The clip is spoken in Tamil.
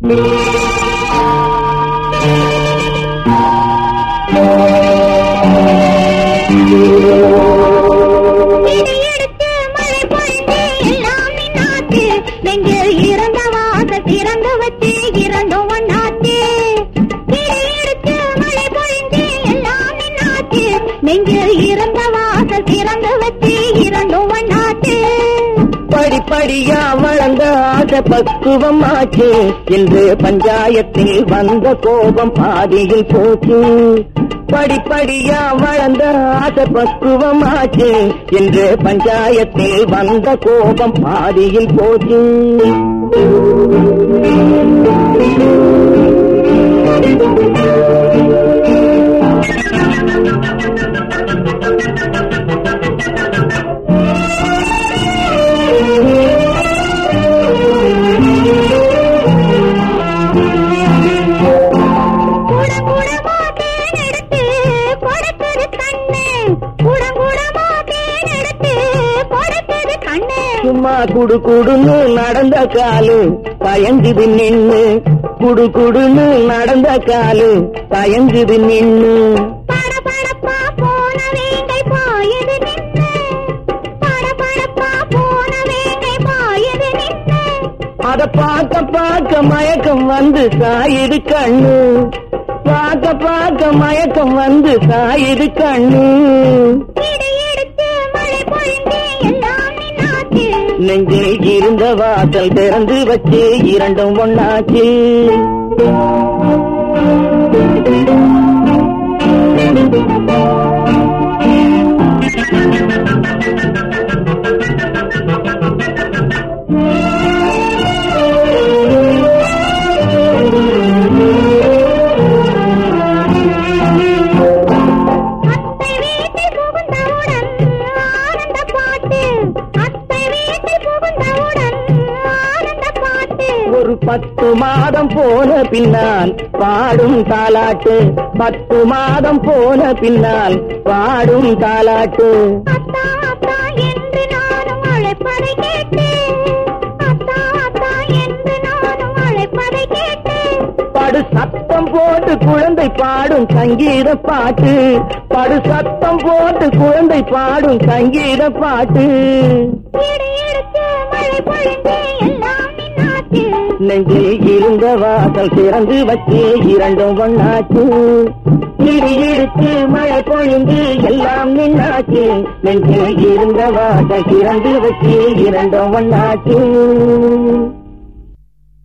இடியெடுத்து மழை பொழிந்து எல்லாம் நின்னாச்சு நெஞ்சில் இறந்த வாச திறந்து வச்சு இரண்டும் ஒண்ணாச்சு இடியெடுத்து மழை பொழிந்து எல்லாம் நின்னாச்சு நெஞ்சில் இறந்த வாச திறந்து வச்சு இரண்டும் ஒண்ணாச்சு படிப்படியா வளர்ந்த ஆசை பக்குவம் ஆச்சு என்று பஞ்சாயத்தில் வந்த கோபம் பாதியில் போச்சு படிப்படியா வளர்ந்த ஆசை பக்குவம் ஆச்சு என்று பஞ்சாயத்தில் வந்த கோபம் பாதியில் போச்சு குடங்குடமா தேனெடுத்து கொடுத்தது கண்ணு குடங்குடமா தேனெடுத்து கொடுத்தது கண்ணு சும்மா குடு குடுன்னு நடந்த காலு தயங்குது நின்னு குடு குடுன்னு நடந்த காலு தயங்குது நின்னு படபடப்பா போன வேங்கை பாயுது நின்னு படபடப்பா போன வேங்கை பாயுது நின்னு அத பார்க்க பார்க்க மயக்கம் வந்து சாயுது கண்ணு பார்க்க பார்க்க மயக்கம் வந்து சாயுது கண்ணு இடி எடுத்து மழை பொழிந்து எல்லாம் நின்னாச்சு நெஞ்சில் இருந்த வாசல் திறந்து வச்சு இரண்டும் ஒண்ணாச்சு அத்தை வீட்டில் புகுந்தவுடன் ஆனந்த பாட்டு அத்தை வீட்டில் புகுந்தவுடன் ஆனந்த பாட்டு ஒரு பத்து மாதம் போன பின்னால் பாடும் தாலாட்டு பத்து மாதம் போன பின்னால் பாடும் தாலாட்டு அத்தா அத்தா என்று நானும் அழைப்பதை கேட்டு அத்தா அத்தா என்று நானும் அழைப்பதை கேட்டு படு சத்தம் போட்டு குழந்தை பாடும் சங்கீத பாட்டு படு சத்தம் போட்டு குழந்தை பாடும் சங்கீத பாட்டு இடி எடுத்து மழை பொழிந்து எல்லாம் நின்னாச்சு நெஞ்சில் இருந்த வாசல் திறந்து வச்சு இரண்டும் ஒண்ணாச்சு இடி இடித்து மழை பொழிந்து எல்லாம் நின்னாச்சு நெஞ்சில் இருந்த வாசல் திறந்து வச்சு இரண்டும் ஒண்ணாச்சு